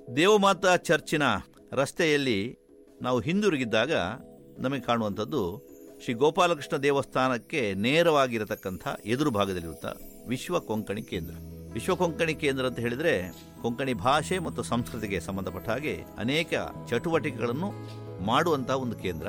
ದೇವಮಾತಾ ಚರ್ಚಿನ ರಸ್ತೆಯಲ್ಲಿ ನಾವು ಹಿಂದಿರುಗಿದ್ದಾಗ ನಮಗೆ ಕಾಣುವಂಥದ್ದು ಶ್ರೀ ಗೋಪಾಲಕೃಷ್ಣ ದೇವಸ್ಥಾನಕ್ಕೆ ನೇರವಾಗಿರತಕ್ಕಂಥ ಎದುರು ಭಾಗದಲ್ಲಿರುತ್ತ ವಿಶ್ವ ಕೊಂಕಣಿ ಕೇಂದ್ರ ವಿಶ್ವ ಕೊಂಕಣಿ ಕೇಂದ್ರ ಅಂತ ಹೇಳಿದರೆ ಕೊಂಕಣಿ ಭಾಷೆ ಮತ್ತು ಸಂಸ್ಕೃತಿಗೆ ಸಂಬಂಧಪಟ್ಟ ಹಾಗೆ ಅನೇಕ ಚಟುವಟಿಕೆಗಳನ್ನು ಮಾಡುವಂತಹ ಒಂದು ಕೇಂದ್ರ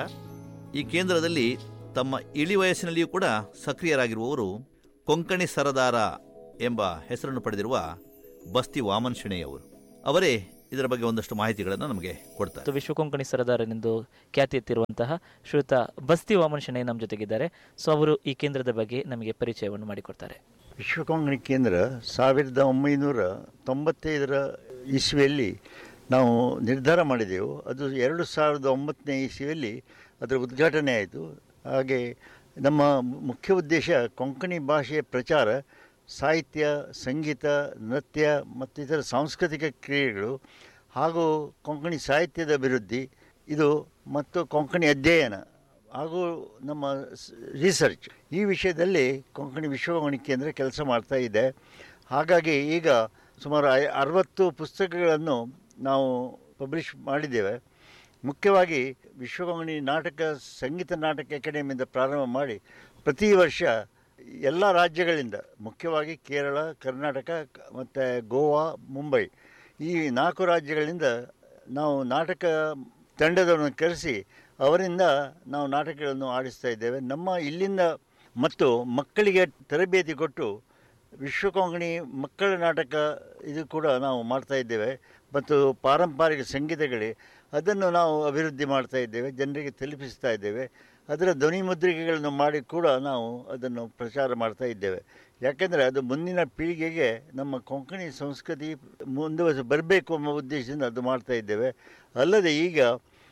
ಈ ಕೇಂದ್ರದಲ್ಲಿ ತಮ್ಮ ಇಳಿ ವಯಸ್ಸಿನಲ್ಲಿಯೂ ಕೂಡ ಸಕ್ರಿಯರಾಗಿರುವವರು ಕೊಂಕಣಿ ಸರದಾರ ಎಂಬ ಹೆಸರನ್ನು ಪಡೆದಿರುವ ಬಸ್ತಿ ವಾಮನ್ ಶೆಣೆಯವರು ಅವರೇ ಇದರ ಬಗ್ಗೆ ಒಂದಷ್ಟು ಮಾಹಿತಿಗಳನ್ನು ನಮಗೆ ಕೊಡ್ತಾರೆ ಮತ್ತು ವಿಶ್ವ ಕೊಂಕಣಿ ಸರದಾರನೆಂದು ಖ್ಯಾತಿ ಎತ್ತಿರುವಂತಹ ಶ್ರೀಯುತ ಬಸ್ತಿ ವಾಮನ್ ಶೆಣೈ ನಮ್ಮ ಜೊತೆಗಿದ್ದಾರೆ ಸೊ ಅವರು ಈ ಕೇಂದ್ರದ ಬಗ್ಗೆ ನಮಗೆ ಪರಿಚಯವನ್ನು ಮಾಡಿಕೊಡ್ತಾರೆ ವಿಶ್ವಕೊಂಗಣಿ ಕೇಂದ್ರ ಸಾವಿರದ ಒಂಬೈನೂರ ತೊಂಬತ್ತೈದರ ಇಸ್ವಿಯಲ್ಲಿ ನಾವು ನಿರ್ಧಾರ ಮಾಡಿದೆವು ಅದು ಎರಡು ಸಾವಿರದ ಒಂಬತ್ತನೇ ಇಸ್ವಿಯಲ್ಲಿ ಅದರ ಉದ್ಘಾಟನೆ ಆಯಿತು ಹಾಗೆ ನಮ್ಮ ಮುಖ್ಯ ಉದ್ದೇಶ ಕೊಂಕಣಿ ಭಾಷೆಯ ಪ್ರಚಾರ ಸಾಹಿತ್ಯ ಸಂಗೀತ ನೃತ್ಯ ಮತ್ತು ಇತರ ಸಾಂಸ್ಕೃತಿಕ ಕ್ರಿಯೆಗಳು ಹಾಗೂ ಕೊಂಕಣಿ ಸಾಹಿತ್ಯದ ಅಭಿವೃದ್ಧಿ ಇದು ಮತ್ತು ಕೊಂಕಣಿ ಅಧ್ಯಯನ ಹಾಗೂ ನಮ್ಮ ರಿಸರ್ಚ್ ಈ ವಿಷಯದಲ್ಲಿ ಕೊಂಕಣಿ ವಿಶ್ವಕೊಂಕಣಿ ಕೇಂದ್ರ ಕೆಲಸ ಮಾಡ್ತಾ ಇದೆ ಹಾಗಾಗಿ ಈಗ ಸುಮಾರು ಐ ಅರವತ್ತು ಪುಸ್ತಕಗಳನ್ನು ನಾವು ಪಬ್ಲಿಷ್ ಮಾಡಿದ್ದೇವೆ ಮುಖ್ಯವಾಗಿ ವಿಶ್ವಕೊಂಕಣಿ ನಾಟಕ ಸಂಗೀತ ನಾಟಕ ಅಕಾಡೆಮಿಯಿಂದ ಪ್ರಾರಂಭ ಮಾಡಿ ಪ್ರತಿ ವರ್ಷ ಎಲ್ಲ ರಾಜ್ಯಗಳಿಂದ ಮುಖ್ಯವಾಗಿ ಕೇರಳ ಕರ್ನಾಟಕ ಮತ್ತು ಗೋವಾ ಮುಂಬೈ ಈ ನಾಲ್ಕು ರಾಜ್ಯಗಳಿಂದ ನಾವು ನಾಟಕ ತಂಡದವರನ್ನು ಕರೆಸಿ ಅವರಿಂದ ನಾವು ನಾಟಕಗಳನ್ನು ಆಡಿಸ್ತಾ ಇದ್ದೇವೆ ನಮ್ಮ ಇಲ್ಲಿಂದ ಮತ್ತು ಮಕ್ಕಳಿಗೆ ತರಬೇತಿ ಕೊಟ್ಟು ವಿಶ್ವಕೊಂಕಣಿ ಮಕ್ಕಳ ನಾಟಕ ಇದು ಕೂಡ ನಾವು ಮಾಡ್ತಾ ಇದ್ದೇವೆ ಮತ್ತು ಪಾರಂಪರಿಕ ಸಂಗೀತಗಳೇ ಅದನ್ನು ನಾವು ಅಭಿವೃದ್ಧಿ ಮಾಡ್ತಾ ಇದ್ದೇವೆ ಜನರಿಗೆ ತಲುಪಿಸ್ತಾ ಇದ್ದೇವೆ ಅದರ ಧ್ವನಿ ಮುದ್ರಿಕೆಗಳನ್ನು ಮಾಡಿ ಕೂಡ ನಾವು ಅದನ್ನು ಪ್ರಚಾರ ಮಾಡ್ತಾ ಇದ್ದೇವೆ ಯಾಕೆಂದರೆ ಅದು ಮುಂದಿನ ಪೀಳಿಗೆಗೆ ನಮ್ಮ ಕೊಂಕಣಿ ಸಂಸ್ಕೃತಿ ಮುಂದುವರಿಸಿ ಬರಬೇಕು ಎಂಬ ಉದ್ದೇಶದಿಂದ ಅದು ಮಾಡ್ತಾ ಇದ್ದೇವೆ ಅಲ್ಲದೆ ಈಗ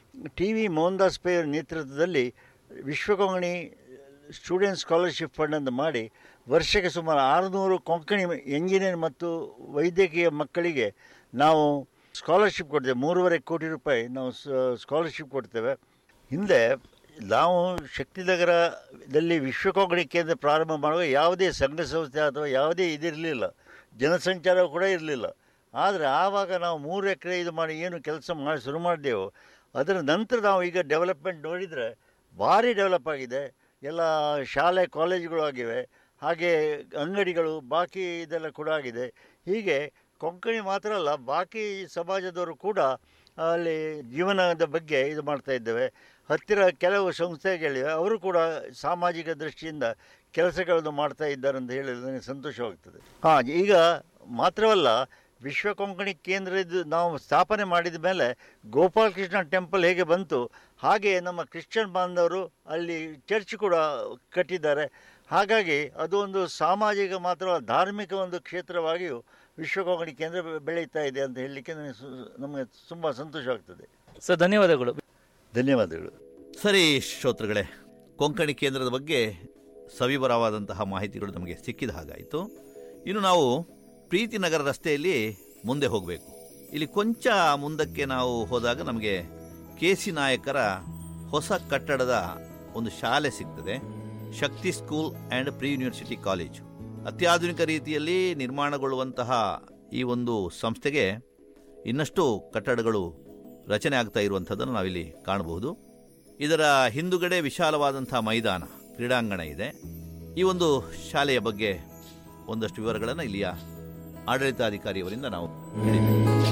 ಟಿ ವಿ ಮೋಹನ್ ದಾಸ್ ಪೈ ಅವರ ನೇತೃತ್ವದಲ್ಲಿ ವಿಶ್ವಕೊಂಕಣಿ ಸ್ಟೂಡೆಂಟ್ ಸ್ಕಾಲರ್ಶಿಪ್ ಫಂಡ್ ಅಂತ ಮಾಡಿ ವರ್ಷಕ್ಕೆ ಸುಮಾರು ಆರುನೂರು ಕೊಂಕಣಿ ಎಂಜಿನಿಯರ್ ಮತ್ತು ವೈದ್ಯಕೀಯ ಮಕ್ಕಳಿಗೆ ನಾವು ಸ್ಕಾಲರ್ಶಿಪ್ ಕೊಡ್ತೇವೆ ಮೂರುವರೆ ಕೋಟಿ ರೂಪಾಯಿ ನಾವು ಸ್ಕಾಲರ್ಶಿಪ್ ಕೊಡ್ತೇವೆ ಹಿಂದೆ ನಾವು ಶಕ್ತಿನಗರದಲ್ಲಿ ವಿಶ್ವಕೊಂಕಣಿ ಕೇಂದ್ರ ಪ್ರಾರಂಭ ಮಾಡುವಾಗ ಯಾವುದೇ ಸಂಘ ಸಂಸ್ಥೆ ಅಥವಾ ಯಾವುದೇ ಇದಿರಲಿಲ್ಲ ಜನಸಂಚಾರ ಕೂಡ ಇರಲಿಲ್ಲ ಆದರೆ ಆವಾಗ ನಾವು ಮೂರು ಎಕರೆ ಇದು ಮಾಡಿ ಏನು ಕೆಲಸ ಮಾಡಿ ಶುರು ಮಾಡಿದೆವು ಅದರ ನಂತರ ನಾವು ಈಗ ಡೆವಲಪ್ಮೆಂಟ್ ನೋಡಿದರೆ ಭಾರಿ ಡೆವಲಪ್ ಆಗಿದೆ ಎಲ್ಲ ಶಾಲೆ ಕಾಲೇಜುಗಳು ಆಗಿವೆ ಹಾಗೆ ಅಂಗಡಿಗಳು ಬಾಕಿ ಇದೆಲ್ಲ ಕೂಡ ಆಗಿದೆ ಹೀಗೆ ಕೊಂಕಣಿ ಮಾತ್ರ ಅಲ್ಲ ಬಾಕಿ ಸಮಾಜದವರು ಕೂಡ ಅಲ್ಲಿ ಜೀವನದ ಬಗ್ಗೆ ಇದು ಮಾಡ್ತಾ ಇದ್ದೇವೆ ಹತ್ತಿರ ಕೆಲವು ಸಂಸ್ಥೆಗಳಿವೆ ಅವರು ಕೂಡ ಸಾಮಾಜಿಕ ದೃಷ್ಟಿಯಿಂದ ಕೆಲಸಗಳನ್ನು ಮಾಡ್ತಾ ಇದ್ದಾರೆ ಅಂತ ಹೇಳಲು ನನಗೆ ಸಂತೋಷವಾಗ್ತದೆ ಹಾಂ ಈಗ ಮಾತ್ರವಲ್ಲ ವಿಶ್ವ ಕೊಂಕಣಿ ಕೇಂದ್ರದ ನಾವು ಸ್ಥಾಪನೆ ಮಾಡಿದ ಮೇಲೆ ಗೋಪಾಲಕೃಷ್ಣ ಟೆಂಪಲ್ ಹೇಗೆ ಬಂತು ಹಾಗೆ ನಮ್ಮ ಕ್ರಿಶ್ಚಿಯನ್ ಬಾಂಧವರು ಅಲ್ಲಿ ಚರ್ಚ್ ಕೂಡ ಕಟ್ಟಿದ್ದಾರೆ ಹಾಗಾಗಿ ಅದು ಒಂದು ಸಾಮಾಜಿಕ ಮಾತ್ರ ಧಾರ್ಮಿಕ ಒಂದು ಕ್ಷೇತ್ರವಾಗಿಯೂ ವಿಶ್ವಕೊಂಕಣಿ ಕೇಂದ್ರ ಬೆಳೀತಾ ಇದೆ ಅಂತ ಹೇಳಲಿಕ್ಕೆ ನನಗೆ ಸು ನಮಗೆ ತುಂಬ ಸಂತೋಷವಾಗ್ತದೆ ಸೊ ಧನ್ಯವಾದಗಳು ಧನ್ಯವಾದಗಳು ಸರಿ ಶ್ರೋತೃಗಳೇ ಕೊಂಕಣಿ ಕೇಂದ್ರದ ಬಗ್ಗೆ ಸವಿವರವಾದಂತಹ ಮಾಹಿತಿಗಳು ನಮಗೆ ಸಿಕ್ಕಿದ ಹಾಗಾಯಿತು ಇನ್ನು ನಾವು ಪ್ರೀತಿನಗರ ರಸ್ತೆಯಲ್ಲಿ ಮುಂದೆ ಹೋಗಬೇಕು ಇಲ್ಲಿ ಕೊಂಚ ಮುಂದಕ್ಕೆ ನಾವು ಹೋದಾಗ ನಮಗೆ ಕೆ ಸಿ ನಾಯಕರ ಹೊಸ ಕಟ್ಟಡದ ಒಂದು ಶಾಲೆ ಸಿಗ್ತದೆ Shakti school and pre university college ಅತ್ಯಾಧುನಿಕ ರೀತಿಯಲ್ಲಿ ನಿರ್ಮಾಣಗೊಳ್ಳುವಂತಹ ಈ ಒಂದು ಸಂಸ್ಥೆಗೆ ಇನ್ನಷ್ಟು ಕಟ್ಟಡಗಳು ರಚನೆ ಆಗ್ತಾ ಇರುವಂಥದ್ದನ್ನು ನಾವಿಲ್ಲಿ ಕಾಣಬಹುದು ಇದರ ಹಿಂದುಗಡೆ ವಿಶಾಲವಾದಂಥ ಮೈದಾನ ಕ್ರೀಡಾಂಗಣ ಇದೆ ಈ ಒಂದು ಶಾಲೆಯ ಬಗ್ಗೆ ಒಂದಷ್ಟು ವಿವರಗಳನ್ನು ಇಲ್ಲಿಯ ಆಡಳಿತಾಧಿಕಾರಿಯವರಿಂದ ನಾವು ಕೇಳಿದ್ದೇವೆ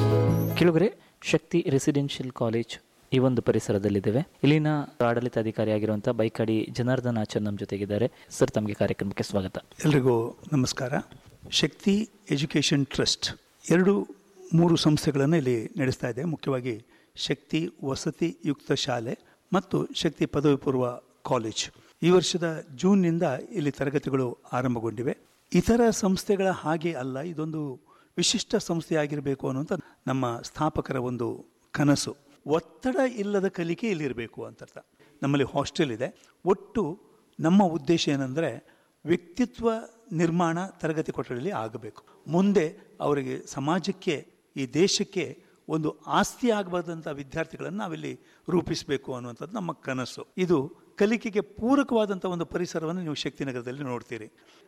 ಕೆಳಗರೆ ಶಕ್ತಿ ರೆಸಿಡೆನ್ಷಿಯಲ್ ಕಾಲೇಜ್ ಈ ಒಂದು ಪರಿಸರದಲ್ಲಿದ್ದೇವೆ ಇಲ್ಲಿನ ಆಡಳಿತಾಧಿಕಾರಿ ಆಗಿರುವಂತಹ ಬೈಕಾಡಿ ಜನಾರ್ದನ್ ಆಚಾರ್ ನಮ್ಮ ಜೊತೆಗಿದ್ದಾರೆ ಸರ್ ತಮಗೆ ಕಾರ್ಯಕ್ರಮಕ್ಕೆ ಸ್ವಾಗತ ಎಲ್ರಿಗೂ ನಮಸ್ಕಾರ ಶಕ್ತಿ ಎಜುಕೇಷನ್ ಟ್ರಸ್ಟ್ ಎರಡು ಮೂರು ಸಂಸ್ಥೆಗಳನ್ನು ಇಲ್ಲಿ ನಡೆಸ್ತಾ ಇದೆ ಮುಖ್ಯವಾಗಿ ಶಕ್ತಿ ವಸತಿ ಯುಕ್ತ ಶಾಲೆ ಮತ್ತು ಶಕ್ತಿ ಪದವಿ ಪೂರ್ವ ಕಾಲೇಜ್ ಈ ವರ್ಷದ ಜೂನ್ನಿಂದ ಇಲ್ಲಿ ತರಗತಿಗಳು ಆರಂಭಗೊಂಡಿವೆ ಇತರ ಸಂಸ್ಥೆಗಳ ಹಾಗೆ ಅಲ್ಲ ಇದೊಂದು ವಿಶಿಷ್ಟ ಸಂಸ್ಥೆಯಾಗಿರಬೇಕು ಅನ್ನುವಂಥ ನಮ್ಮ ಸ್ಥಾಪಕರ ಒಂದು ಕನಸು ಒತ್ತಡ ಇಲ್ಲದ ಕಲಿಕೆ ಇಲ್ಲಿರಬೇಕು ಅಂತ ಅರ್ಥ ನಮ್ಮಲ್ಲಿ ಹಾಸ್ಟೆಲ್ ಇದೆ ಒಟ್ಟು ನಮ್ಮ ಉದ್ದೇಶ ಏನಂದರೆ ವ್ಯಕ್ತಿತ್ವ ನಿರ್ಮಾಣ ತರಗತಿ ಕೊಠಡಿಯಲ್ಲಿ ಆಗಬೇಕು ಮುಂದೆ ಅವರಿಗೆ ಸಮಾಜಕ್ಕೆ ಈ ದೇಶಕ್ಕೆ ಒಂದು ಆಸ್ತಿ ಆಗಬಾರ್ದಂಥ ವಿದ್ಯಾರ್ಥಿಗಳನ್ನು ನಾವಿಲ್ಲಿ ರೂಪಿಸಬೇಕು ಅನ್ನುವಂಥದ್ದು ನಮ್ಮ ಕನಸು ಇದು ಕಲಿಕೆಗೆ ಪೂರಕವಾದಂಥ ಒಂದು ಪರಿಸರವನ್ನು ನೀವು ಶಕ್ತಿನಗರದಲ್ಲಿ ನೋಡ್ತೀರಿ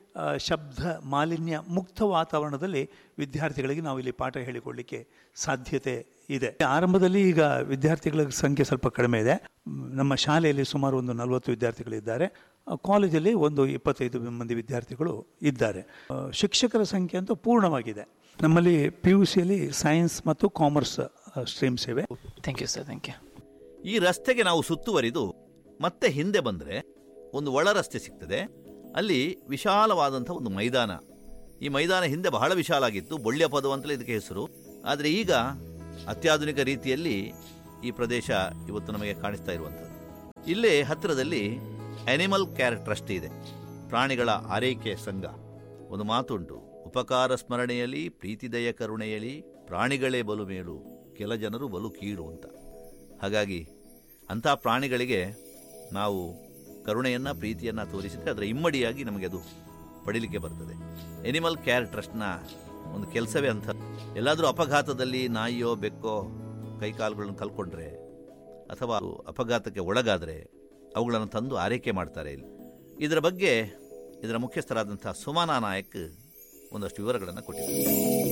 ಆ, ಶಬ್ದ ಮಾಲಿನ್ಯ ಮುಕ್ತ ವಾತಾವರಣದಲ್ಲಿ ವಿದ್ಯಾರ್ಥಿಗಳಿಗೆ ನಾವು ಇಲ್ಲಿ ಪಾಠ ಹೇಳಿಕೊಡಲಿಕ್ಕೆ ಸಾಧ್ಯತೆ ಇದೆ ಆರಂಭದಲ್ಲಿ ಈಗ ವಿದ್ಯಾರ್ಥಿಗಳ ಸಂಖ್ಯೆ ಸ್ವಲ್ಪ ಕಡಿಮೆ ಇದೆ ಮ್, ನಮ್ಮ ಶಾಲೆಯಲ್ಲಿ ಸುಮಾರು ಒಂದು ನಲವತ್ತು ವಿದ್ಯಾರ್ಥಿಗಳಿದ್ದಾರೆ ಆ, ಕಾಲೇಜಲ್ಲಿ ಒಂದು ಇಪ್ಪತ್ತೈದು ಮಂದಿ ವಿದ್ಯಾರ್ಥಿಗಳು ಇದ್ದಾರೆ ಆ, ಶಿಕ್ಷಕರ ಸಂಖ್ಯೆ ಅಂತೂ ಪೂರ್ಣವಾಗಿದೆ ನಮ್ಮಲ್ಲಿ ಪಿ ಯು ಸಿಯಲ್ಲಿ ಸೈನ್ಸ್ ಮತ್ತು ಕಾಮರ್ಸ್ ಸ್ಟ್ರೀಮ್ಸ್ ಇವೆ thank you sir thank you ಈ ರಸ್ತೆಗೆ ನಾವು ಸುತ್ತುವರಿದು ಮತ್ತೆ ಹಿಂದೆ ಬಂದರೆ ಒಂದು ಒಳ ರಸ್ತೆ ಸಿಗ್ತದೆ ಅಲ್ಲಿ ವಿಶಾಲವಾದಂಥ ಒಂದು ಮೈದಾನ ಈ ಮೈದಾನ ಹಿಂದೆ ಬಹಳ ವಿಶಾಲ ಆಗಿತ್ತು ಬೊಳ್ಳ್ಯ ಪದವು ಅಂತಲೇ ಇದಕ್ಕೆ ಹೆಸರು ಆದರೆ ಈಗ ಅತ್ಯಾಧುನಿಕ ರೀತಿಯಲ್ಲಿ ಈ ಪ್ರದೇಶ ಇವತ್ತು ನಮಗೆ ಕಾಣಿಸ್ತಾ ಇರುವಂಥದ್ದು ಇಲ್ಲೇ ಹತ್ತಿರದಲ್ಲಿ ಅನಿಮಲ್ ಕೇರ್ ಟ್ರಸ್ಟ್ ಇದೆ ಪ್ರಾಣಿಗಳ ಆರೈಕೆ ಸಂಘ ಒಂದು ಮಾತುಂಟು ಉಪಕಾರ ಸ್ಮರಣೆಯಲ್ಲಿ ಪ್ರೀತಿದಯ ಕರುಣೆಯಲ್ಲಿ ಪ್ರಾಣಿಗಳೇ ಬಲು ಮೇಲು ಕೆಲ ಜನರು ಬಲು ಕೀಳು ಅಂತ ಹಾಗಾಗಿ ಅಂಥ ಪ್ರಾಣಿಗಳಿಗೆ ನಾವು ಕರುಣೆಯನ್ನು ಪ್ರೀತಿಯನ್ನು ತೋರಿಸಿದರೆ ಅದರ ಇಮ್ಮಡಿಯಾಗಿ ನಮಗೆ ಅದು ಪಡೀಲಿಕ್ಕೆ ಬರ್ತದೆ ಎನಿಮಲ್ ಕೇರ್ ಟ್ರಸ್ಟ್ನ ಒಂದು ಕೆಲಸವೇ ಅಂತ ಎಲ್ಲಾದರೂ ಅಪಘಾತದಲ್ಲಿ ನಾಯಿಯೋ ಬೆಕ್ಕೋ ಕೈಕಾಲುಗಳನ್ನು ಕಲ್ಕೊಂಡ್ರೆ ಅಥವಾ ಅದು ಅಪಘಾತಕ್ಕೆ ಒಳಗಾದರೆ ಅವುಗಳನ್ನು ತಂದು ಆರೈಕೆ ಮಾಡ್ತಾರೆ ಇಲ್ಲಿ ಇದರ ಬಗ್ಗೆ ಇದರ ಮುಖ್ಯಸ್ಥರಾದಂಥ ಸುಮಾನಾ ನಾಯಕ್ ಒಂದಷ್ಟು ವಿವರಗಳನ್ನು ಕೊಟ್ಟಿದ್ದಾರೆ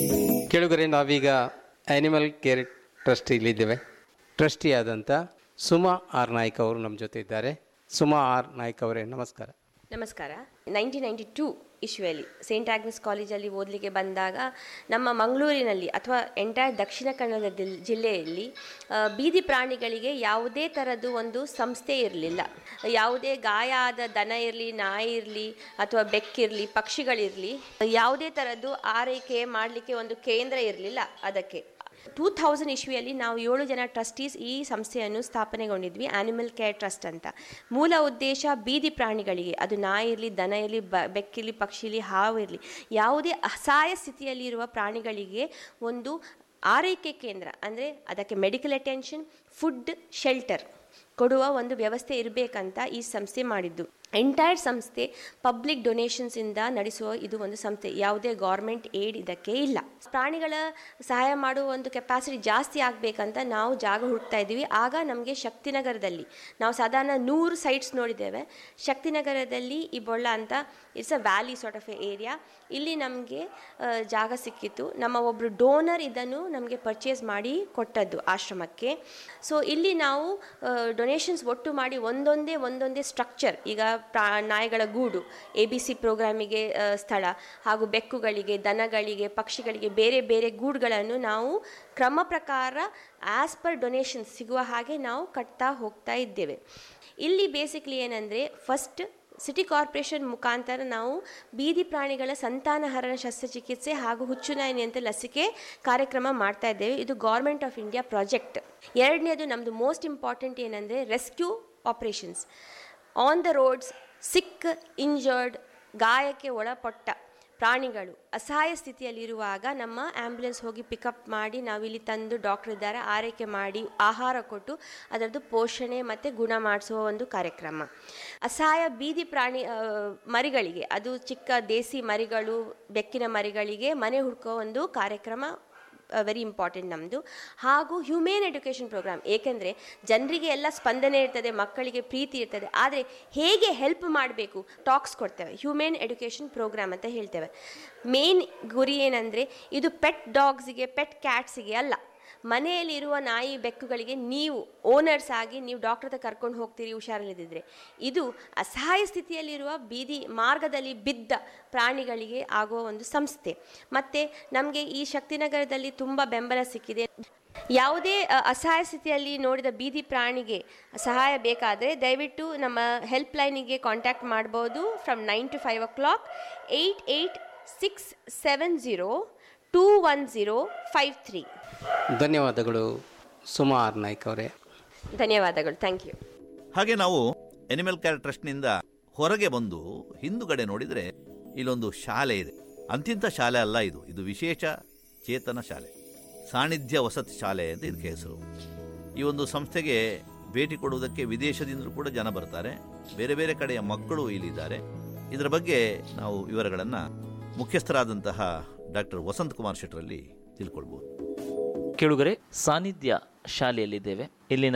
ಕೆಳಗರೆ ನಾವೀಗ ಆ್ಯನಿಮಲ್ ಕೇರ್ ಟ್ರಸ್ಟ್ ಇಲ್ಲಿದ್ದೇವೆ ಟ್ರಸ್ಟಿ ಆದಂಥ ಸುಮಾ ಆರ್ ನಾಯ್ಕ್ ಅವರು ನಮ್ಮ ಜೊತೆ ಇದ್ದಾರೆ ಸುಮಾ ಆರ್ ನಾಯ್ಕ್ ಅವರೇ ನಮಸ್ಕಾರ ನಮಸ್ಕಾರ ನೈನ್ಟೀನ್ ನೈಂಟಿ ಟೂ ಇಶ್ಯೂಯಲ್ಲಿ ಸೇಂಟ್ ಆಗ್ನೆಸ್ ಕಾಲೇಜಲ್ಲಿ ಓದಲಿಕ್ಕೆ ಬಂದಾಗ ನಮ್ಮ ಮಂಗಳೂರಿನಲ್ಲಿ ಅಥವಾ ಎಂಟೈರ್ ದಕ್ಷಿಣ ಕನ್ನಡ ದಿಲ್- ಜಿಲ್ಲೆಯಲ್ಲಿ ಆ, ಬೀದಿ ಪ್ರಾಣಿಗಳಿಗೆ ಯಾವುದೇ ಥರದ್ದು ಒಂದು ಸಂಸ್ಥೆ ಇರಲಿಲ್ಲ ಯಾವುದೇ ಗಾಯ ಆದ ದನ ಇರಲಿ ನಾಯಿ ಇರಲಿ ಅಥವಾ ಬೆಕ್ಕಿರಲಿ ಪಕ್ಷಿಗಳಿರಲಿ ಯಾವುದೇ ಥರದ್ದು ಆರೈಕೆ ಮಾಡಲಿಕ್ಕೆ ಒಂದು ಕೇಂದ್ರ ಇರಲಿಲ್ಲ ಅದಕ್ಕೆ ಟೂ ಥೌಸಂಡ್ ಇಶ್ವಿಯಲ್ಲಿ ನಾವು ಏಳು ಜನ ಟ್ರಸ್ಟೀಸ್ ಈ ಸಂಸ್ಥೆಯನ್ನು ಸ್ಥಾಪನೆಗೊಂಡಿದ್ವಿ ಆನಿಮಲ್ ಕೇರ್ ಟ್ರಸ್ಟ್ ಅಂತ ಮೂಲ ಉದ್ದೇಶ ಬೀದಿ ಪ್ರಾಣಿಗಳಿಗೆ ಅದು ನಾಯಿ ಇರಲಿ ದನ ಇರಲಿ ಬ ಬೆಕ್ಕಿರಲಿ ಪಕ್ಷಿ ಇರಲಿ ಹಾವು ಇರಲಿ ಯಾವುದೇ ಅಸಹಾಯ ಸ್ಥಿತಿಯಲ್ಲಿರುವ ಪ್ರಾಣಿಗಳಿಗೆ ಒಂದು ಆರೈಕೆ ಕೇಂದ್ರ ಅಂದರೆ ಅದಕ್ಕೆ ಮೆಡಿಕಲ್ ಅಟೆನ್ಷನ್ ಫುಡ್ ಶೆಲ್ಟರ್ ಕೊಡುವ ಒಂದು ವ್ಯವಸ್ಥೆ ಇರಬೇಕಂತ ಈ ಸಂಸ್ಥೆ ಮಾಡಿದ್ದು ಎಂಟೈರ್ ಸಂಸ್ಥೆ ಪಬ್ಲಿಕ್ ಡೊನೇಷನ್ಸಿಂದ ನಡೆಸುವ ಇದು ಒಂದು ಸಂಸ್ಥೆ ಯಾವುದೇ ಗೌರ್ಮೆಂಟ್ ಏಡ್ ಇದಕ್ಕೆ ಇಲ್ಲ ಪ್ರಾಣಿಗಳ ಸಹಾಯ ಮಾಡುವ ಒಂದು ಕೆಪಾಸಿಟಿ ಜಾಸ್ತಿ ಆಗಬೇಕಂತ ನಾವು ಜಾಗ ಹುಡುಕ್ತಾ ಇದ್ದೀವಿ ಆಗ ನಮಗೆ ಶಕ್ತಿನಗರದಲ್ಲಿ ನಾವು ಸಾಧಾರಣ ನೂರು ಸೈಟ್ಸ್ ನೋಡಿದ್ದೇವೆ ಶಕ್ತಿನಗರದಲ್ಲಿ ಈ ಬೊಳ್ಳ ಅಂತ it's a valley sort of a area ಇಲ್ಲಿ ನಮಗೆ ಜಾಗ ಸಿಕ್ಕಿತ್ತು ನಮ್ಮ ಒಬ್ಬರು ಡೋನರ್ ಇದನ್ನು ನಮಗೆ ಪರ್ಚೇಸ್ ಮಾಡಿ ಕೊಟ್ಟದ್ದು ಆಶ್ರಮಕ್ಕೆ ಸೊ ಇಲ್ಲಿ ನಾವು ಡೊನೇಷನ್ಸ್ ಒಟ್ಟು ಮಾಡಿ ಒಂದೊಂದೇ ಒಂದೊಂದೇ ಸ್ಟ್ರಕ್ಚರ್ ಈಗ ಪ್ರಾ ನಾಯಿಗಳ ಗೂಡು ಎ ಬಿ ಸಿ ಪ್ರೋಗ್ರಾಮಿಗೆ ಸ್ಥಳ ಹಾಗೂ ಬೆಕ್ಕುಗಳಿಗೆ ದನಗಳಿಗೆ ಪಕ್ಷಿಗಳಿಗೆ ಬೇರೆ ಬೇರೆ ಗೂಡುಗಳನ್ನು ನಾವು ಕ್ರಮ ಪ್ರಕಾರ ಆ್ಯಸ್ ಪರ್ ಡೊನೇಷನ್ಸ್ ಸಿಗುವ ಹಾಗೆ ನಾವು ಕಟ್ತಾ ಹೋಗ್ತಾ ಇದ್ದೇವೆ ಇಲ್ಲಿ ಬೇಸಿಕ್ಲಿ ಏನಂದರೆ ಫಸ್ಟ್ ಸಿಟಿ ಕಾರ್ಪೊರೇಷನ್ ಮುಖಾಂತರ ನಾವು ಬೀದಿ ಪ್ರಾಣಿಗಳ ಸಂತಾನಹರಣ ಶಸ್ತ್ರಚಿಕಿತ್ಸೆ ಹಾಗೂ ಹುಚ್ಚುನಾಯಿ ನಿಯಂತ್ರಣ ಲಸಿಕೆ ಕಾರ್ಯಕ್ರಮ ಮಾಡ್ತಾ ಇದ್ದೇವೆ ಇದು ಗೌರ್ಮೆಂಟ್ ಆಫ್ ಇಂಡಿಯಾ ಪ್ರಾಜೆಕ್ಟ್ ಎರಡನೇದು ನಮ್ಮದು ಮೋಸ್ಟ್ ಇಂಪಾರ್ಟೆಂಟ್ ಏನಂದರೆ rescue operations on the roads sick injured ಗಾಯಕ್ಕೆ ಒಳಪಟ್ಟ ಪ್ರಾಣಿಗಳು ಅಸಹಾಯ ಸ್ಥಿತಿಯಲ್ಲಿರುವಾಗ ನಮ್ಮ ಆ್ಯಂಬುಲೆನ್ಸ್ ಹೋಗಿ ಪಿಕಪ್ ಮಾಡಿ ನಾವಿಲ್ಲಿ ತಂದು ಡಾಕ್ಟರ್ ಇದ್ದಾರೆ ಆರೈಕೆ ಮಾಡಿ ಆಹಾರ ಕೊಟ್ಟು ಅದರದ್ದು ಪೋಷಣೆ ಮತ್ತು ಗುಣ ಮಾಡಿಸುವ ಒಂದು ಕಾರ್ಯಕ್ರಮ ಅಸಹಾಯ ಬೀದಿ ಪ್ರಾಣಿ ಆ, ಮರಿಗಳಿಗೆ ಅದು ಚಿಕ್ಕ ದೇಸಿ ಮರಿಗಳು ಬೆಕ್ಕಿನ ಮರಿಗಳಿಗೆ ಮನೆ ಹುಡುಕೋ ಒಂದು ಕಾರ್ಯಕ್ರಮ ವೆರಿ ಇಂಪಾರ್ಟೆಂಟ್ ನಮ್ಮದು ಹಾಗೂ ಹ್ಯೂಮೇನ್ ಎಡ್ಯುಕೇಷನ್ ಪ್ರೋಗ್ರಾಮ್ ಏಕೆಂದರೆ ಜನರಿಗೆ ಎಲ್ಲ ಸ್ಪಂದನೆ ಇರ್ತದೆ ಮಕ್ಕಳಿಗೆ ಪ್ರೀತಿ ಇರ್ತದೆ ಆದರೆ ಹೇಗೆ ಹೆಲ್ಪ್ ಮಾಡಬೇಕು ಟಾಕ್ಸ್ ಕೊಡ್ತೇವೆ ಹ್ಯೂಮೇನ್ ಎಡ್ಯುಕೇಷನ್ ಪ್ರೋಗ್ರಾಮ್ ಅಂತ ಹೇಳ್ತೇವೆ ಮೇನ್ ಗುರಿ ಏನಂದರೆ ಇದು ಪೆಟ್ ಡಾಗ್ಸಿಗೆ ಪೆಟ್ ಕ್ಯಾಟ್ಸಿಗೆ ಅಲ್ಲ ಮನೆಯಲ್ಲಿರುವ ನಾಯಿ ಬೆಕ್ಕುಗಳಿಗೆ ನೀವು ಓನರ್ಸ್ ಆಗಿ ನೀವು ಡಾಕ್ಟರ್ ಹತ್ರ ಕರ್ಕೊಂಡು ಹೋಗ್ತೀರಿ ಹುಷಾರಿಲ್ಲದಿದ್ದರೆ ಇದು ಅಸಹಾಯ ಸ್ಥಿತಿಯಲ್ಲಿರುವ ಬೀದಿ ಮಾರ್ಗದಲ್ಲಿ ಬಿದ್ದ ಪ್ರಾಣಿಗಳಿಗೆ ಆಗುವ ಒಂದು ಸಂಸ್ಥೆ ಮತ್ತು ನಮಗೆ ಈ ಶಕ್ತಿನಗರದಲ್ಲಿ ತುಂಬ ಬೆಂಬಲ ಸಿಕ್ಕಿದೆ ಯಾವುದೇ ಅ, ಅಸಹಾಯ ಸ್ಥಿತಿಯಲ್ಲಿ ನೋಡಿದ ಬೀದಿ ಪ್ರಾಣಿಗೆ ಸಹಾಯ ಬೇಕಾದರೆ ದಯವಿಟ್ಟು ನಮ್ಮ ಹೆಲ್ಪ್ ಲೈನಿಗೆ ಕಾಂಟ್ಯಾಕ್ಟ್ ಮಾಡ್ಬೋದು from nine to five o'clock eight eight six seven zero two one zero five three ಧನ್ಯವಾದಗಳು ಸುಮಾ ಆರ್ ನಾಯ್ಕ್ ಅವರೇ ಧನ್ಯವಾದಗಳು ಥ್ಯಾಂಕ್ ಯು ಹಾಗೆ ನಾವು ಎನಿಮಲ್ ಕೇರ್ ಟ್ರಸ್ಟ್ನಿಂದ ಹೊರಗೆ ಬಂದು ಹಿಂದುಗಡೆ ನೋಡಿದರೆ ಇಲ್ಲೊಂದು ಶಾಲೆ ಇದೆ ಅಂತಿಂಥ ಶಾಲೆ ಅಲ್ಲ ಇದು ಇದು ವಿಶೇಷ ಚೇತನ ಶಾಲೆ ಸಾನ್ನಿಧ್ಯ ವಸತಿ ಶಾಲೆ ಅಂತ ಇದಕ್ಕೆ ಹೆಸರು ಈ ಒಂದು ಸಂಸ್ಥೆಗೆ ಭೇಟಿ ಕೊಡುವುದಕ್ಕೆ ವಿದೇಶದಿಂದಲೂ ಕೂಡ ಜನ ಬರ್ತಾರೆ ಬೇರೆ ಬೇರೆ ಕಡೆಯ ಮಕ್ಕಳು ಇಲ್ಲಿದ್ದಾರೆ ಇದರ ಬಗ್ಗೆ ನಾವು ವಿವರಗಳನ್ನು ಮುಖ್ಯಸ್ಥರಾದಂತಹ ಡಾಕ್ಟರ್ ವಸಂತ್ ಕುಮಾರ್ ಶೆಟ್ಟರಲ್ಲಿ ತಿಳ್ಕೊಳ್ಬೋದು ಕೇಳುಗರೆ ಸಾನ್ನಿಧ್ಯ ಶಾಲೆಯಲ್ಲಿದ್ದೇವೆ ಇಲ್ಲಿನ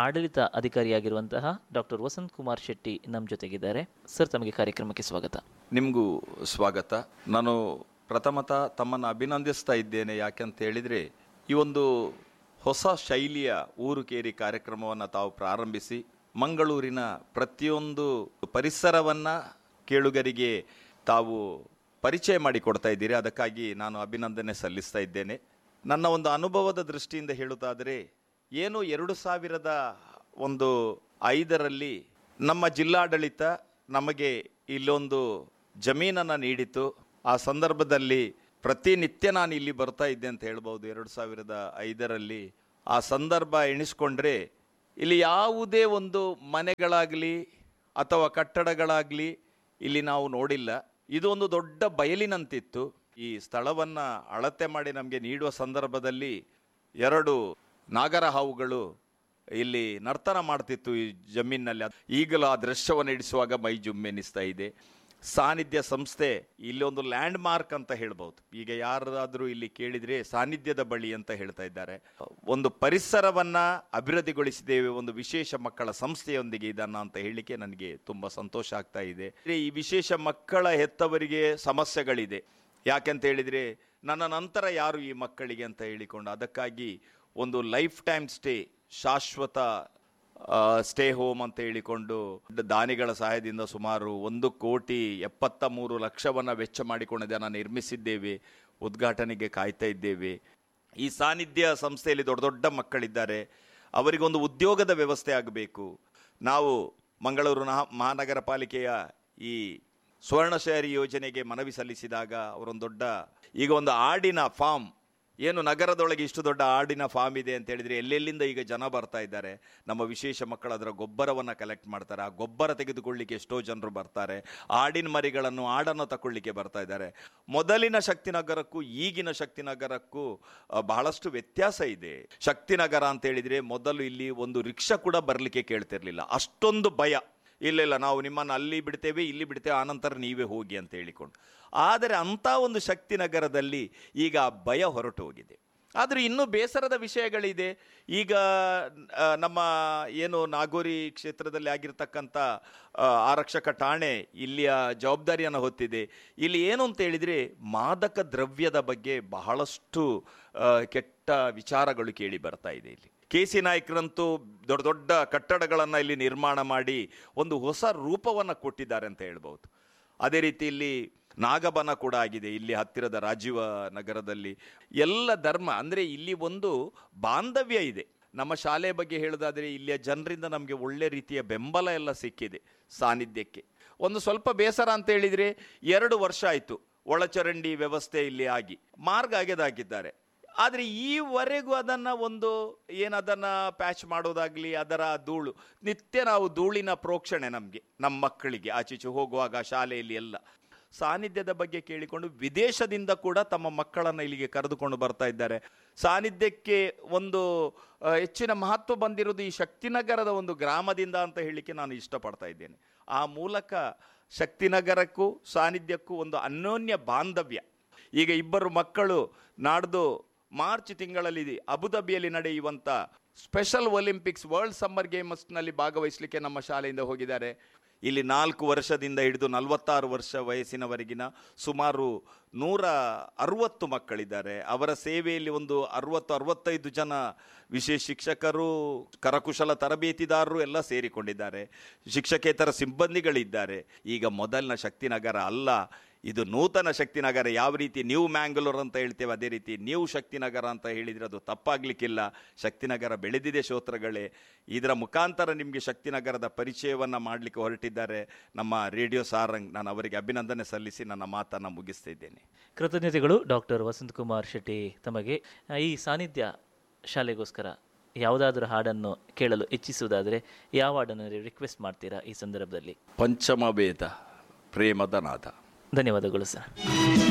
ಆಡಳಿತ ಅಧಿಕಾರಿಯಾಗಿರುವಂತಹ ಡಾಕ್ಟರ್ ವಸಂತ್ ಕುಮಾರ್ ಶೆಟ್ಟಿ ನಮ್ಮ ಜೊತೆಗಿದ್ದಾರೆ ಸರ್ ತಮಗೆ ಕಾರ್ಯಕ್ರಮಕ್ಕೆ ಸ್ವಾಗತ ನಿಮಗೂ ಸ್ವಾಗತ ನಾನು ಪ್ರಥಮತಃ ತಮ್ಮನ್ನು ಅಭಿನಂದಿಸ್ತಾ ಇದ್ದೇನೆ ಯಾಕೆಂತ ಹೇಳಿದರೆ ಈ ಒಂದು ಹೊಸ ಶೈಲಿಯ ಊರು ಕೇರಿ ಕಾರ್ಯಕ್ರಮವನ್ನು ತಾವು ಪ್ರಾರಂಭಿಸಿ ಮಂಗಳೂರಿನ ಪ್ರತಿಯೊಂದು ಪರಿಸರವನ್ನು ಕೇಳುಗರಿಗೆ ತಾವು ಪರಿಚಯ ಮಾಡಿಕೊಡ್ತಾ ಇದ್ದೀರಿ ಅದಕ್ಕಾಗಿ ನಾನು ಅಭಿನಂದನೆ ಸಲ್ಲಿಸ್ತಾ ಇದ್ದೇನೆ ನನ್ನ ಒಂದು ಅನುಭವದ ದೃಷ್ಟಿಯಿಂದ ಹೇಳುವುದಾದರೆ ಏನು ಎರಡು ಸಾವಿರದ ಒಂದು ಐದರಲ್ಲಿ ನಮ್ಮ ಜಿಲ್ಲಾಡಳಿತ ನಮಗೆ ಇಲ್ಲೊಂದು ಜಮೀನನ್ನು ನೀಡಿತು ಆ ಸಂದರ್ಭದಲ್ಲಿ ಪ್ರತಿನಿತ್ಯ ನಾನು ಇಲ್ಲಿ ಬರ್ತಾ ಇದ್ದೆ ಅಂತ ಹೇಳ್ಬೋದು ಎರಡು ಸಾವಿರದ ಐದರಲ್ಲಿ ಆ ಸಂದರ್ಭ ಎಣಿಸ್ಕೊಂಡ್ರೆ ಇಲ್ಲಿ ಯಾವುದೇ ಒಂದು ಮನೆಗಳಾಗಲಿ ಅಥವಾ ಕಟ್ಟಡಗಳಾಗಲಿ ಇಲ್ಲಿ ನಾವು ನೋಡಿಲ್ಲ ಇದು ಒಂದು ದೊಡ್ಡ ಬಯಲಿನಂತಿತ್ತು ಈ ಸ್ಥಳವನ್ನು ಅಳತೆ ಮಾಡಿ ನಮಗೆ ನೀಡುವ ಸಂದರ್ಭದಲ್ಲಿ ಎರಡು ನಾಗರ ಹಾವುಗಳು ಇಲ್ಲಿ ನರ್ತನ ಮಾಡ್ತಿತ್ತು ಈ ಜಮೀನಿನಲ್ಲಿ ಈಗಲೂ ಆ ದೃಶ್ಯವನ್ನು ಇಡಿಸುವಾಗ ಮೈ ಜುಮ್ಮೆನಿಸ್ತಾ ಇದೆ ಸಾನ್ನಿಧ್ಯ ಸಂಸ್ಥೆ ಇಲ್ಲಿ ಒಂದು ಲ್ಯಾಂಡ್ ಮಾರ್ಕ್ ಅಂತ ಹೇಳ್ಬೋದು ಈಗ ಯಾರಾದರೂ ಇಲ್ಲಿ ಕೇಳಿದ್ರೆ ಸಾನ್ನಿಧ್ಯದ ಬಳಿ ಅಂತ ಹೇಳ್ತಾ ಇದ್ದಾರೆ ಒಂದು ಪರಿಸರವನ್ನ ಅಭಿವೃದ್ಧಿಗೊಳಿಸಿದ್ದೇವೆ ಒಂದು ವಿಶೇಷ ಮಕ್ಕಳ ಸಂಸ್ಥೆಯೊಂದಿಗೆ ಇದನ್ನ ಅಂತ ಹೇಳಿಕೆ ನನಗೆ ತುಂಬಾ ಸಂತೋಷ ಆಗ್ತಾ ಇದೆ ಈ ವಿಶೇಷ ಮಕ್ಕಳ ಹೆತ್ತವರಿಗೆ ಸಮಸ್ಯೆಗಳಿದೆ ಯಾಕೆಂತ ಹೇಳಿದ್ರೆ ನನ್ನ ನಂತರ ಯಾರು ಈ ಮಕ್ಕಳಿಗೆ ಅಂತ ಹೇಳಿಕೊಂಡು ಅದಕ್ಕಾಗಿ ಒಂದು ಲೈಫ್ ಟೈಮ್ ಸ್ಟೇ ಶಾಶ್ವತ ಸ್ಟೇ ಹೋಮ್ ಅಂತ ಹೇಳಿಕೊಂಡು ದಾನಿಗಳ ಸಹಾಯದಿಂದ ಸುಮಾರು ಒಂದು ಕೋಟಿ ಎಪ್ಪತ್ತ ಮೂರು ಲಕ್ಷವನ್ನು ವೆಚ್ಚ ಮಾಡಿಕೊಂಡು ಇದನ್ನು ನಿರ್ಮಿಸಿದ್ದೇವೆ ಉದ್ಘಾಟನೆಗೆ ಕಾಯ್ತಾ ಇದ್ದೇವೆ ಈ ಸಾನ್ನಿಧ್ಯ ಸಂಸ್ಥೆಯಲ್ಲಿ ದೊಡ್ಡ ದೊಡ್ಡ ಮಕ್ಕಳಿದ್ದಾರೆ ಅವರಿಗೊಂದು ಉದ್ಯೋಗದ ವ್ಯವಸ್ಥೆ ಆಗಬೇಕು ನಾವು ಮಂಗಳೂರು ನಹ- ಮಹಾನಗರ ಪಾಲಿಕೆಯ ಈ ಸುವರ್ಣಶಹರಿ ಯೋಜನೆಗೆ ಮನವಿ ಸಲ್ಲಿಸಿದಾಗ ಅವರೊಂದು ದೊಡ್ಡ ಈಗ ಒಂದು ಆಡಿನ ಫಾರ್ಮ್ ಏನು ನಗರದೊಳಗೆ ಇಷ್ಟು ದೊಡ್ಡ ಆಡಿನ ಫಾರ್ಮ್ ಇದೆ ಅಂತ ಹೇಳಿದ್ರೆ ಎಲ್ಲೆಲ್ಲಿಂದ ಈಗ ಜನ ಬರ್ತಾ ಇದ್ದಾರೆ ನಮ್ಮ ವಿಶೇಷ ಮಕ್ಕಳು ಅದರ ಗೊಬ್ಬರವನ್ನು ಕಲೆಕ್ಟ್ ಮಾಡ್ತಾರೆ ಆ ಗೊಬ್ಬರ ತೆಗೆದುಕೊಳ್ಳಿಕ್ಕೆ ಎಷ್ಟೋ ಜನರು ಬರ್ತಾರೆ ಆಡಿನ ಮರಿಗಳನ್ನು ಆಡನ್ನು ತಗೊಳ್ಳಿಕ್ಕೆ ಬರ್ತಾ ಇದ್ದಾರೆ ಮೊದಲಿನ ಶಕ್ತಿನಗರಕ್ಕೂ ಈಗಿನ ಶಕ್ತಿನಗರಕ್ಕೂ ಆ, ಬಹಳಷ್ಟು ವ್ಯತ್ಯಾಸ ಇದೆ ಶಕ್ತಿನಗರ ಅಂತ ಹೇಳಿದ್ರೆ ಮೊದಲು ಇಲ್ಲಿ ಒಂದು ರಿಕ್ಷಾ ಕೂಡ ಬರಲಿಕ್ಕೆ ಕೇಳ್ತಿರ್ಲಿಲ್ಲ ಅಷ್ಟೊಂದು ಭಯ ಇಲ್ಲ ಇಲ್ಲ ನಾವು ನಿಮ್ಮನ್ನು ಅಲ್ಲಿ ಬಿಡ್ತೇವೆ ಇಲ್ಲಿ ಬಿಡ್ತೇವೆ ಆನಂತರ ನೀವೇ ಹೋಗಿ ಅಂತ ಹೇಳಿಕೊಂಡು ಆದರೆ ಅಂಥ ಒಂದು ಶಕ್ತಿ ನಗರದಲ್ಲಿ ಈಗ ಆ ಭಯ ಹೊರಟು ಹೋಗಿದೆ ಆದರೆ ಇನ್ನೂ ಬೇಸರದ ವಿಷಯಗಳಿದೆ ಈಗ ಆ, ನಮ್ಮ ಏನು ನಾಗೋರಿ ಕ್ಷೇತ್ರದಲ್ಲಿ ಆಗಿರ್ತಕ್ಕಂಥ ಆ, ಆರಕ್ಷಕ ಠಾಣೆ ಇಲ್ಲಿಯ ಜವಾಬ್ದಾರಿಯನ್ನು ಹೊತ್ತಿದೆ ಇಲ್ಲಿ ಏನು ಅಂತ ಹೇಳಿದರೆ ಮಾದಕ ದ್ರವ್ಯದ ಬಗ್ಗೆ ಬಹಳಷ್ಟು ಆ, ಕೆಟ್ಟ ವಿಚಾರಗಳು ಕೇಳಿ ಬರ್ತಾ ಇದೆ ಇಲ್ಲಿ ಕೆ ಸಿ ನಾಯ್ಕರಂತೂ ದೊಡ್ಡ ದೊಡ್ಡ ಕಟ್ಟಡಗಳನ್ನು ಇಲ್ಲಿ ನಿರ್ಮಾಣ ಮಾಡಿ ಒಂದು ಹೊಸ ರೂಪವನ್ನು ಕೊಟ್ಟಿದ್ದಾರೆ ಅಂತ ಹೇಳ್ಬೋದು ಅದೇ ರೀತಿ ಇಲ್ಲಿ ನಾಗಬನ ಕೂಡ ಆಗಿದೆ ಇಲ್ಲಿ ಹತ್ತಿರದ ರಾಜೀವ ನಗರದಲ್ಲಿ ಎಲ್ಲ ಧರ್ಮ ಅಂದರೆ ಇಲ್ಲಿ ಒಂದು ಬಾಂಧವ್ಯ ಇದೆ ನಮ್ಮ ಶಾಲೆ ಬಗ್ಗೆ ಹೇಳೋದಾದರೆ ಇಲ್ಲಿಯ ಜನರಿಂದ ನಮಗೆ ಒಳ್ಳೆ ರೀತಿಯ ಬೆಂಬಲ ಎಲ್ಲ ಸಿಕ್ಕಿದೆ ಸಾನ್ನಿಧ್ಯಕ್ಕೆ ಒಂದು ಸ್ವಲ್ಪ ಬೇಸರ ಅಂತ ಹೇಳಿದರೆ ಎರಡು ವರ್ಷ ಆಯಿತು ಒಳಚರಂಡಿ ವ್ಯವಸ್ಥೆ ಇಲ್ಲಿ ಆಗಿ ಮಾರ್ಗ ಆಗ್ಯದಾಗಿದ್ದಾರೆ ಆದರೆ ಈವರೆಗೂ ಅದನ್ನು ಒಂದು ಏನು ಅದನ್ನು ಪ್ಯಾಚ್ ಮಾಡೋದಾಗಲಿ ಅದರ ಧೂಳು ನಿತ್ಯ ನಾವು ಧೂಳಿನ ಪ್ರೋಕ್ಷಣೆ ನಮಗೆ ನಮ್ಮ ಮಕ್ಕಳಿಗೆ ಆಚೀಚೆ ಹೋಗುವಾಗ ಶಾಲೆಯಲ್ಲಿ ಎಲ್ಲ ಸಾನ್ನಿಧ್ಯದ ಬಗ್ಗೆ ಕೇಳಿಕೊಂಡು ವಿದೇಶದಿಂದ ಕೂಡ ತಮ್ಮ ಮಕ್ಕಳನ್ನು ಇಲ್ಲಿಗೆ ಕರೆದುಕೊಂಡು ಬರ್ತಾ ಇದ್ದಾರೆ ಸಾನ್ನಿಧ್ಯಕ್ಕೆ ಒಂದು ಆ, ಹೆಚ್ಚಿನ ಮಹತ್ವ ಬಂದಿರೋದು ಈ ಶಕ್ತಿನಗರದ ಒಂದು ಗ್ರಾಮದಿಂದ ಅಂತ ಹೇಳಲಿಕ್ಕೆ ನಾನು ಇಷ್ಟಪಡ್ತಾ ಇದ್ದೇನೆ ಆ ಮೂಲಕ ಶಕ್ತಿನಗರಕ್ಕೂ ಸಾನ್ನಿಧ್ಯಕ್ಕೂ ಒಂದು ಅನ್ಯೋನ್ಯ ಬಾಂಧವ್ಯ ಈಗ ಇಬ್ಬರು ಮಕ್ಕಳು ನಾಡ್ದು ಮಾರ್ಚ್ ತಿಂಗಳಲ್ಲಿ ಅಬುದಾಬಿಯಲ್ಲಿ ನಡೆಯುವಂಥ ಸ್ಪೆಷಲ್ ಒಲಿಂಪಿಕ್ಸ್ ವರ್ಲ್ಡ್ ಸಮ್ಮರ್ ಗೇಮ್ಸ್ನಲ್ಲಿ ಭಾಗವಹಿಸಲಿಕ್ಕೆ ನಮ್ಮ ಶಾಲೆಯಿಂದ ಹೋಗಿದ್ದಾರೆ ಇಲ್ಲಿ ನಾಲ್ಕು ವರ್ಷದಿಂದ ಹಿಡಿದು ನಲವತ್ತಾರು ವರ್ಷ ವಯಸ್ಸಿನವರೆಗಿನ ಸುಮಾರು ನೂರ ಅರುವತ್ತು ಮಕ್ಕಳಿದ್ದಾರೆ ಅವರ ಸೇವೆಯಲ್ಲಿ ಒಂದು ಅರುವತ್ತು ಅರವತ್ತೈದು ಜನ ವಿಶೇಷ ಶಿಕ್ಷಕರು ಕರಕುಶಲ ತರಬೇತಿದಾರರು ಎಲ್ಲ ಸೇರಿಕೊಂಡಿದ್ದಾರೆ ಶಿಕ್ಷಕೇತರ ಸಿಬ್ಬಂದಿಗಳಿದ್ದಾರೆ ಈಗ ಮೊದಲಿನ ಶಕ್ತಿನಗರ ಅಲ್ಲ ಇದು ನೂತನ ಶಕ್ತಿನಗರ ಯಾವ ರೀತಿ ನ್ಯೂ ಮ್ಯಾಂಗ್ಳೂರ್ ಅಂತ ಹೇಳ್ತೇವೆ ಅದೇ ರೀತಿ ನ್ಯೂ ಶಕ್ತಿನಗರ ಅಂತ ಹೇಳಿದರೆ ಅದು ತಪ್ಪಾಗಲಿಕ್ಕಿಲ್ಲ ಶಕ್ತಿನಗರ ಬೆಳೆದಿದೆ ಶ್ರೋತ್ರಗಳೇ ಇದರ ಮುಖಾಂತರ ನಿಮಗೆ ಶಕ್ತಿನಗರದ ಪರಿಚಯವನ್ನು ಮಾಡಲಿಕ್ಕೆ ಹೊರಟಿದ್ದಾರೆ ನಮ್ಮ ರೇಡಿಯೋ ಸಾರಂಗ್ ನಾನು ಅವರಿಗೆ ಅಭಿನಂದನೆ ಸಲ್ಲಿಸಿ ನನ್ನ ಮಾತನ್ನು ಮುಗಿಸ್ತಿದ್ದೇನೆ ಕೃತಜ್ಞತೆಗಳು ಡಾಕ್ಟರ್ ವಸಂತ್ ಕುಮಾರ್ ಶೆಟ್ಟಿ ತಮಗೆ ಆ, ಈ ಸಾನ್ನಿಧ್ಯ ಶಾಲೆಗೋಸ್ಕರ ಯಾವುದಾದ್ರೂ ಹಾಡನ್ನು ಕೇಳಲು ಇಚ್ಛಿಸುವುದಾದರೆ ಯಾವ ಹಾಡನ್ನು ರಿಕ್ವೆಸ್ಟ್ ಮಾಡ್ತೀರಾ ಈ ಸಂದರ್ಭದಲ್ಲಿ ಪಂಚಮ ವೇದ ಪ್ರೇಮದ ನಾದ ಧನ್ಯವಾದಗಳು ಸರ್